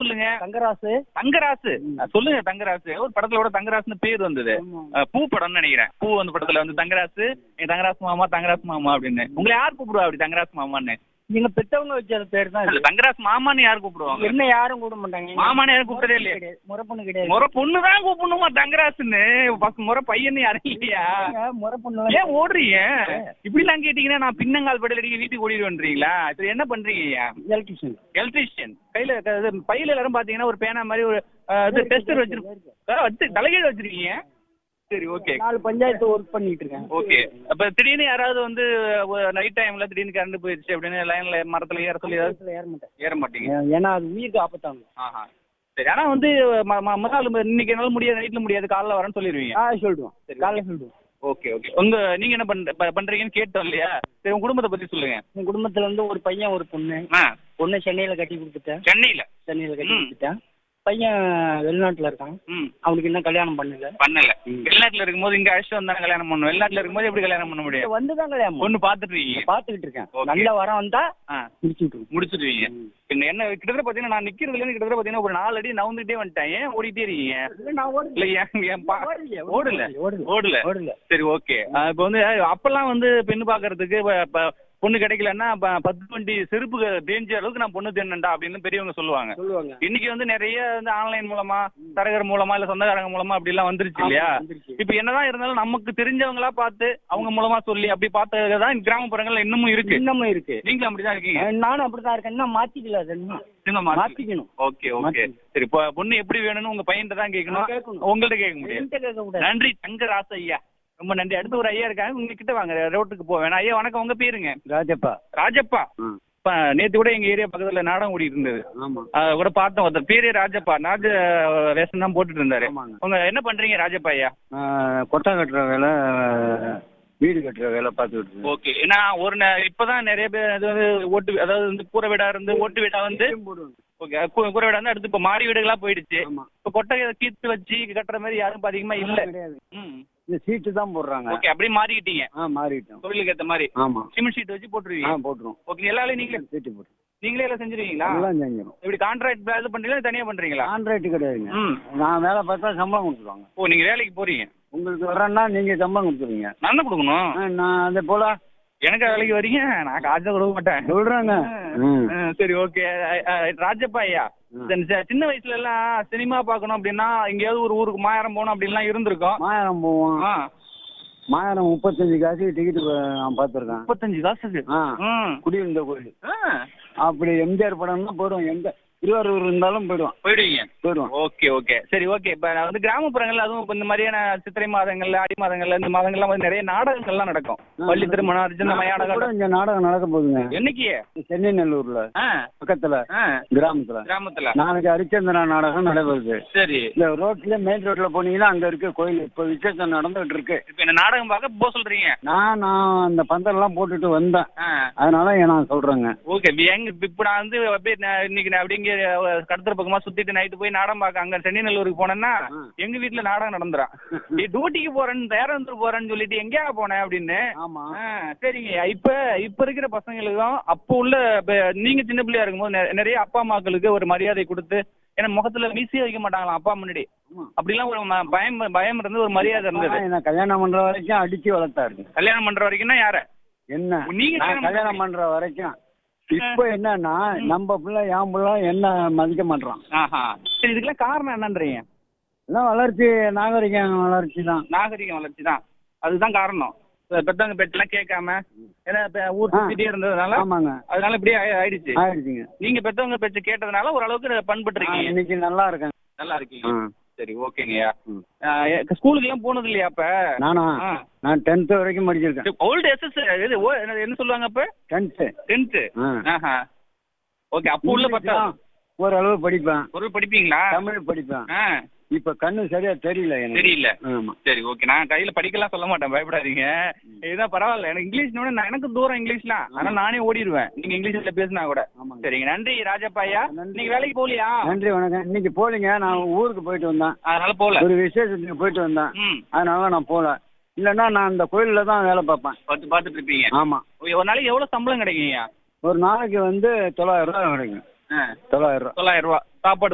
சொல்லுங்க தங்கராசு தங்கராசு அஹ் சொல்லுங்க தங்கராசு ஒரு படத்துல கூட தங்கராசுன்னு பேர் வந்தது ஆமா. அஹ் பூ படம்னு நினைக்கிறேன் பூ வந்து படத்துல வந்து தங்கராசு என் தங்கராசு மாமா தங்கராசு மாமா அப்படின்னு உங்களை யார் கூப்பிடுவா அப்படி தங்கராசு மாமான்னு எங்க பெத்தவங்க வச்ச பேர் தான் இல்ல, இது. தங்கராசு மாமான்னு யார் கூப்பிடுவாங்க என்ன யாரும் கூட மாட்டாங்க மாமான்னு யாரும் கூப்பிட்டதே இல்லையா கிடையாது. முறை பொண்ணு கிடையாது முறை பொண்ணு தான் கூப்பிடணுமா தங்கராசுன்னு பஸ் முறை பையன் யாரும் இல்லையா ஏங்க, முறை பொண்ணு ஏன் ஓடுறீங்க இப்படி எல்லாம் கேட்டீங்கன்னா நான் பின்னங்கால் படல் அடிக்க வீட்டுக்கு ஓடிடுவேன்றீங்களா சரி என்ன பண்றீங்க எலக்ட்ரிஷியன் எலக்ட்ரிஷியன் கையில க- இது பையில எல்லாரும் பாத்தீங்கன்னா ஒரு பேனா மாதிரி ஒரு அஹ், இது டெஸ்டர் வச்சிருக்கோம் வச்சு தலைகீழ வச்சிருக்கீங்க சரி ஓகே நாலு பஞ்சாயத்து ஒர்க் பண்ணிட்டு இருக்கேன் ஓகே அப்ப திடீர்னு யாராவது வந்து நைட் டைம்ல திடீர்னு கரண்ட் போயிடுச்சு அப்படின்னு லைன்ல மரத்துல ஏற சொல்லி ஏதாவது இதுல ஏற மாட்டேன் ஏற மாட்டீங்க ஏ- ஏன்னா அது உயிருக்கு ஆபத்தாங்க ஆஹா சரி ஆனா வந்து ம- ம- மறுநாள் இன்னைக்கு என்னால முடியாது நைட்ல முடியாது காலைல வரேன்னு சொல்லிடுவீங்க ஆ சொல்லிடுவோம் சரி, காலைல சொல்லிடுவோம் ஓகே ஓகே உங்க நீங்க என்ன பண்ற ப- பண்றீங்கன்னு கேட்டோம் இல்லையா சரி உங்க குடும்பத்தை பத்தி சொல்லுங்க என் குடும்பத்துல வந்து ஒரு பையன் ஒரு பொண்ணு ஆ பொண்ணு சென்னையில கட்டி கொடுத்துட்டேன் சென்னையில சென்னையில கட்டி ம். கொடுத்துட்டேன் பையன் வெளிநாட்டுல இருக்கான் ம் அவனுக்கு இன்னும் கல்யாணம் பண்ணல பண்ணல வெளிநாட்டுல இருக்கும்போது இங்க அழைச்சிட்டு வந்தாங்க கல்யாணம் பண்ணும் வெளிநாட்டுல இருக்கும்போது எப்படி கல்யாணம் பண்ண முடியும் வந்துதான் கல்யாணம் பொண்ணு பாத்துட்டு இருக்கீங்க பாத்துக்கிட்டு இருக்கேன் Okay. நல்ல வரம் வந்தா ஆ முடிச்சு விட்டுருவோம் முடிச்சிடுவீங்க பின்ன என்ன கிட்டத்தட்ட பாத்தீங்கன்னா நான் நிக்கிறதுல இருந்து கிட்டத்தட்ட பாத்தீங்கன்னா ஒரு நாலு அடி நவுந்துட்டே வந்துட்டேன் ஏன் ஓடிட்டே இருக்கீங்க இல்ல, நான் ஓடல. இல்ல ஏன் ஏன் பா- ஓடலையே, ஓடல ஓடல. ஓடல ஓடல. சரி ஓகே இப்போ வந்து அப்பெல்லாம் வந்து பெண்ணு பாக்குறதுக்கு இப்ப- இப்ப பொண்ணு கிடைக்கலன்னா ப- பத்து வண்டி செருப்பு தேஞ்ச அளவுக்கு நான் பொண்ணு தேனண்டா அப்படின்னு பெரியவங்க சொல்லுவாங்க சொல்லுவாங்க இன்னைக்கு வந்து நிறைய வந்து ஆன்லைன் மூலமா தரகர் மூலமா இல்ல சொந்தக்காரங்க மூலமா அப்படி எல்லாம் வந்துருச்சு இல்லையா ஆமா, வந்துருச்சு. இப்ப என்னதான் இருந்தாலும் நமக்கு தெரிஞ்சவங்களா பார்த்து அவங்க மூலமா சொல்லி அப்படி பார்த்ததுதான் கிராமப்புறங்கள்ல இன்னமும் இருக்கு இன்னமும் இருக்கு நீங்களும் அப்படிதான் இருக்கீங்க அஹ் நானும் அப்படிதான் இருக்கேன் இன்னும் மாத்திக்கல அது இன்னும். இன்னும் மாத்தி- மாத்திக்கணும் ஓகே ஓகே மாத்தி. சரி இப்போ பொண்ணு எப்படி வேணும்னு உங்க பையன்கிட்ட தான் கேட்கணும் கேட்கணும். உங்கள்ட்ட கேட்க முடியாது என்கிட்ட கேட்க கூடாது நன்றி தங்கராச ஐயா ரொம்ப நன்றி அடுத்து ஒரு ஐயா இருக்காங்க உங்க கிட்ட வாங்க ரோட்டுக்கு போவேன் ஐயா வணக்கம் உங்க பேருங்க ராஜப்பா ராஜப்பா இப்ப நேத்து கூட எங்க ஏரியா பக்கத்துல நாடகம் ஓடிட்டு இருந்தது ஆமா அத கூட பார்த்தோம் ஒருத்தர் பேரே ராஜப்பா ராஜ வேஷம் தான் போட்டுட்டு இருந்தாரு ஆமாங்க. உங்க என்ன பண்றீங்க ராஜப்பா ஐயா கொட்டை கட்டுற வேலை வீடு கட்டுற வேலை பார்த்துக்கிட்டு இருக்கேன். ஓகே ஏன்னா ஒரு நே- இப்பதான் நிறைய பேர் அது வந்து ஓட்டு அதாவது வந்து கூரை வீடா இருந்து ஓட்டு வீடா வந்து ஓகே கூ- கூரை வீடா வந்து அடுத்து இப்ப மாடி வீடுகளா போயிடுச்சு ஆமா. இப்ப கொட்டை கீத்து வச்சு கட்டுற மாதிரி யாரும் பாத்தீங்கன்னா இல்ல கிடையாது ம் இந்த சீட்டு தான் போடுறாங்க ஓகே அப்படியே மாறிக்கிட்டீங்க ஆ மாறிட்டோம் தொழிலுக்கு ஏத்த மாதிரி ஆமா சிமெண்ட் ஷீட் வச்சு ஆ போட்டுருவீங்க போட்டுருவோம் ஓகே எல்லா வேலையும் நீங்களே சீட்டு போட்டு நீங்களே எல்லாம் செஞ்சிருவீங்களா எல்லாம் செஞ்சிடும் இப்படி கான்ட்ராக்ட் இது பண்றீங்களா இல்ல தனியா பண்றீங்களா கான்ட்ராக்ட் கிடையாதுங்க ம் நான் வேலை பார்த்தா சம்பளம் கொடுத்துருவாங்க ஓ நீங்க வேலைக்கு போறீங்க உங்களுக்கு வர்றேன்னா நீங்க சம்பளம் கொடுத்துருவீங்க நான் தான் கொடுக்கணும் ஆ, நான் அதே போல எனக்கு வேலைக்கு வரீங்க நான் காசு கொடுக்க மாட்டேன் சொல்றாங்க ம். ஆ, சரி ஓகே ராஜப்பா ஐயா இந்த சி- சின்ன வயசுல எல்லாம் சினிமா பார்க்கணும் அப்படின்னா எங்கேயாவது ஒரு ஊருக்கு மாயாரம் போகணும் அப்படின்லாம் இருந்திருக்கும் மாயாரம் போவோம் ஆ, மாயாரம் முப்பத்தஞ்சு காசுக்கு டிக்கெட் நான் பார்த்துருக்கேன் முப்பத்தஞ்சு காசுக்கு ஆ ம். குடியிருந்த கோயில் ஆ, அப்படி எம்ஜிஆர் படம்னா போயிடுவோம் எங்க திருவாரூர் இருந்தாலும் போயிடுவோம் போயிடுவீங்க போயிடுவோம் ஓகே ஓகே சரி ஓகே இப்போ நான் வந்து கிராமப்புறங்கள்ல அதுவும் இப்போ இந்த மாதிரியான சித்திரை மாதங்கள்ல ஆடி மாதங்கள்ல இந்த மாதங்கள்லாம் வந்து நிறைய நாடகங்கள்லாம் நடக்கும் பள்ளி திருமணம் அர்ஜுன கூட மயானகம் இங்க நாடகம் நடக்க போகுதுங்க என்னைக்கு சென்னை நல்லூர்ல ஆ பக்கத்துல ஆ கிராமத்துல கிராமத்துல நாளைக்கு ஹரிச்சந்திரா நாடகம் நடைபெறுது சரி இந்த ரோட்ல மெயின் ரோட்ல போனீங்கன்னா அங்க இருக்கு கோயில் இப்போ விசேஷம் நடந்துகிட்டு இருக்கு இப்போ என்ன நாடகம் பார்க்க போக சொல்றீங்க நான் நான் அந்த பந்தல்லாம் போட்டுட்டு வந்தேன் ஆ அதனால நான் சொல்றேங்க ஓகே எங்க இப்போ நான் வந்து அப்படியே நான் இன்னைக்கு நான் அப்படியே இங்க கடத்துற பக்கமா சுத்திட்டு நைட்டு போய் நாடகம் பார்க்க அங்க சென்னிநல்லூருக்கு போனேன்னா ஆ. எங்க வீட்டுல நாடகம் நடந்துறா நீ டியூட்டிக்கு போறேன்னு பேரந்தூர் போறேன்னு சொல்லிட்டு எங்கேயா போனேன் அப்படின்னு ஆமா ஆ, சரிங்க இப்ப இப்ப இருக்கிற பசங்களுக்கும் அப்போ உள்ள இப்ப நீங்க சின்ன பிள்ளையா இருக்கும்போது நெ- நிறைய அப்பா அம்மாக்களுக்கு ஒரு மரியாதை கொடுத்து ஏன்னா முகத்துல மீசியே வைக்க மாட்டாங்களாம் அப்பா முன்னாடி ஆமா. அப்படிலாம் ஒரு ம- பயம் பயம் இருந்து ஒரு மரியாதை இருந்தது ஆனா, என்ன கல்யாணம் பண்ற வரைக்கும் அடிச்சு வளர்த்தாரு கல்யாணம் பண்ற வரைக்கும்னா யார என்ன நீங்க நான் கல்யாணம் கல்யாணம் பண்ற வரைக்கும் இப்ப என்னன்னா நம்ம பிள்ளை என் பிள்ளை என்ன மதிக்க மாட்டான் ஆஹா சரி இதுக்கெல்லாம் காரணம் என்னன்றீங்க எல்லாம் வளர்ச்சி நாகரிகம் வளர்ச்சி தான் நாகரிகம் வளர்ச்சி தான் அதுதான் காரணம் இப்ப பெத்தவங்க பெட்டெல்லாம் கேட்காம ஏன்னா இப்ப ஊர் ஆ. சுத்திட்டே இருந்ததுனால ஆமாங்க அதனால இப்படியே ஆயி- ஆயிடுச்சு ஆயிடுச்சுங்க நீங்க பெத்தவங்க பேச்சு கேட்டதுனால ஓரளவுக்கு பண்பட்டு ஆ, இருக்கீங்க இன்னைக்கு நல்லா இருக்கேன் நல்லா இருக்கீங்க ஆ. சரி ஓகேங்கய்யா ம். ஸ்கூலுக்கு எல்லாம் போனது இல்லையா அப்ப நானா ஆ. நான் டென்த்து வரைக்கும் படிச்சிருக்கேன் ஓல்டு எஸ்எஸ் இது ஓ- என்ன என்ன சொல்லுவாங்க அப்ப டென்த்து டென்த்து ஆ. ஆஹா ஓகே அப்போ உள்ள பத்தா ஓரளவு படிப்பேன் பொருள் படிப்பீங்களா தமிழ் படிப்பேன் ஆ இப்ப கண்ணு சரியா தெரியல எனக்கு தெரியல ஆமா சரி ஓகே நான் கையில படிக்கலாம் சொல்ல மாட்டேன் பயப்படாதீங்க இதுதான் பரவாயில்ல எனக்கு இங்கிலீஷ்னோட நான் எனக்கு தூரம் இங்கிலீஷ்லாம் ஆனா நானே ஓடிடுவேன் நீங்க இங்கிலீஷ்ல பேசினா கூட ஆமாங்க. சரிங்க நன்றி ராஜப்பா ஐயா நன்றி. நீங்க வேலைக்கு போகலையா நன்றி வணக்கம் இன்னைக்கு போலிங்க நான் ஊருக்கு போயிட்டு வந்தேன் அதனால போகல ஒரு விசேஷத்துக்கு போயிட்டு வந்தேன் ம் அதனால நான் போகல இல்லைன்னா நான் அந்த கோயில்ல தான் வேலை பார்ப்பேன் பார்த்து பார்த்துட்டு இருப்பீங்க ஆமா ஒரு நாளைக்கு எவ்வளவு சம்பளம் கிடைக்குங்க ஒரு நாளைக்கு வந்து தொள்ளாயிரம் ரூபா கிடைக்கும் ஆ தொள்ளாயிரம் ரூபா தொள்ளாயிரம் ரூபா சாப்பாடு